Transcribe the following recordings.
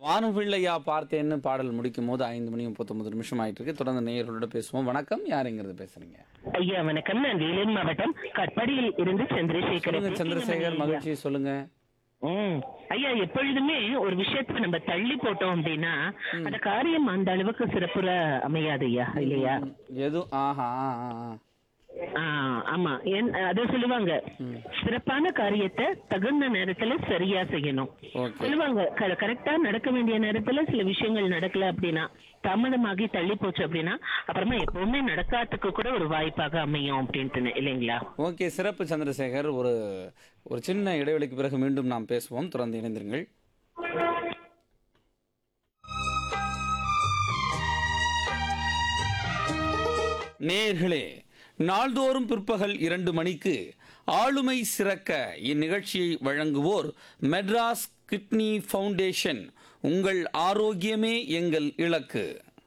வானவில்லையா பார்த்தேன்னு பாடல் முடிக்கும் போது ஐந்து மணி முப்பத்தொன்பது நிமிஷம் ஆயிட்டு இருக்கு தொடர்ந்து நேயர்களோட பேசுவோம் வணக்கம் யாருங்கிறது பேசுறீங்க ஐயா வணக்கம் நான் வேலூர் மாவட்டம் கட்பாடியில் இருந்து சந்திரசேகர் சொல்லுங்க சந்திரசேகர் மகிழ்ச்சி சொல்லுங்க ம். ஐயா எப்பொழுதுமே ஒரு விஷயத்தை நம்ம தள்ளி போட்டோம் அப்படின்னா அந்த காரியம் அந்த அளவுக்கு சிறப்புற அமையாது ஐயா இல்லையா எது ஆஹா ஆ, ஆ, ஆ. ஆ, ஆமா என்- அத சொல்லுவாங்க சிறப்பான காரியத்தை தகுந்த நேரத்துல சரியா செய்யணும் ஓகே சொல்லுவாங்க கரெக்டா நடக்க வேண்டிய நேரத்துல சில விஷயங்கள் நடக்கல அப்படின்னா தாமதமாகி தள்ளி போச்சு அப்படின்னா அப்புறமா எப்பவுமே நடக்காததுக்கு கூட ஒரு வாய்ப்பாக அமையும் அப்படின்ட்டு இல்லைங்களா ஓகே சிறப்பு சந்திரசேகர் ஒரு ஒரு சின்ன இடைவெளிக்கு பிறகு மீண்டும் நாம் பேசுவோம் தொடர்ந்து இணைந்திருங்கள் நேர்களே நாள்தோறும் பிற்பகல் இரண்டு மணிக்கு ஆளுமை சிறக்க இந்நிகழ்ச்சியை வழங்குவோர் மெட்ராஸ் கிட்னி ஃபவுண்டேஷன் உங்கள் ஆரோக்கியமே எங்கள் இலக்கு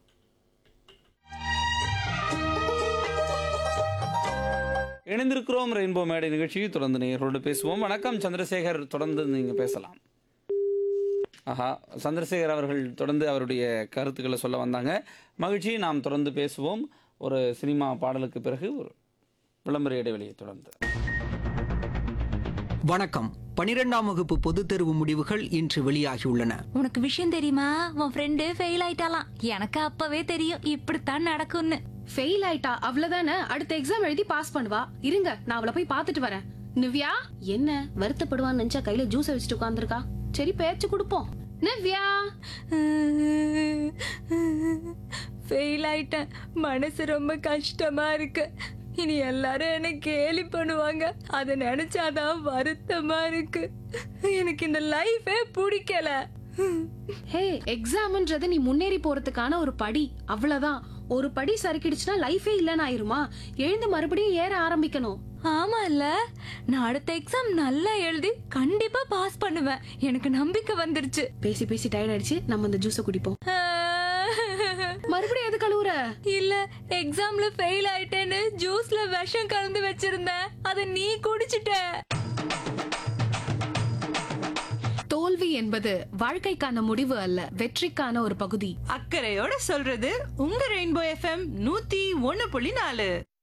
இணைந்திருக்கிறோம் ரெயின்போ மேடை நிகழ்ச்சி தொடர்ந்து நேயர்களோடு பேசுவோம் வணக்கம் சந்திரசேகர் தொடர்ந்து நீங்க பேசலாம் ஆஹா சந்திரசேகர் அவர்கள் தொடர்ந்து அவருடைய கருத்துக்களை சொல்ல வந்தாங்க மகிழ்ச்சி நாம் தொடர்ந்து பேசுவோம் ஒரு சினிமா பாடலுக்கு பிறகு ஒரு விளம்பர இடைவெளியை தொடர்ந்து வணக்கம் பனிரெண்டாம் வகுப்பு பொதுத் தேர்வு முடிவுகள் இன்று வெளியாகியுள்ளன உனக்கு விஷயம் தெரியுமா உன் ஃப்ரெண்டு ஃபெயில் ஆயிட்டாலாம் எனக்கு அப்பவே தெரியும் இப்படித்தான் நடக்கும்னு ஃபெயில் ஆயிட்டா அவ்வளவுதானே அடுத்த எக்ஸாம் எழுதி பாஸ் பண்ணுவா இருங்க நான் அவளை போய் பார்த்துட்டு வரேன் நிவ்யா என்ன வருத்தப்படுவான்னு நினைச்சா கையில ஜூஸ் வச்சுட்டு உட்காந்துருக்கா சரி பேச்சு கொடுப்போம் நிவ்யா ஃபெயில் ஆயிட்டேன் மனசு ரொம்ப கஷ்டமா இருக்கு இனி எல்லாரும் என்ன கேலி பண்ணுவாங்க அதை நினைச்சாதான் வருத்தமா இருக்கு எனக்கு இந்த லைஃபே பிடிக்கல ஹே எக்ஸாம்ன்றது நீ முன்னேறி போறதுக்கான ஒரு படி அவ்வளவுதான் ஒரு படி சறுக்கிடுச்சுன்னா லைஃபே இல்லைன்னு ஆயிருமா எழுந்து மறுபடியும் ஏற ஆரம்பிக்கணும் ஆமா இல்ல நான் அடுத்த எக்ஸாம் நல்லா எழுதி கண்டிப்பா பாஸ் பண்ணுவேன் எனக்கு நம்பிக்கை வந்துருச்சு பேசி பேசி டயர்ட் ஆயிடுச்சு நம்ம இந்த ஜூஸை குடிப்போம் மறுபடியும் எது கழுவுற இல்ல எக்ஸாம்ல ஃபெயில் ஆயிட்டேன்னு ஜூஸ்ல விஷம் கலந்து வச்சிருந்தேன் அத நீ குடிச்சிட்ட தோல்வி என்பது வாழ்க்கைக்கான முடிவு அல்ல வெற்றிக்கான ஒரு பகுதி அக்கறையோட சொல்றது உங்க ரெயின்போ எஃப்எம் நூத்தி ஒன்னு புள்ளி நாலு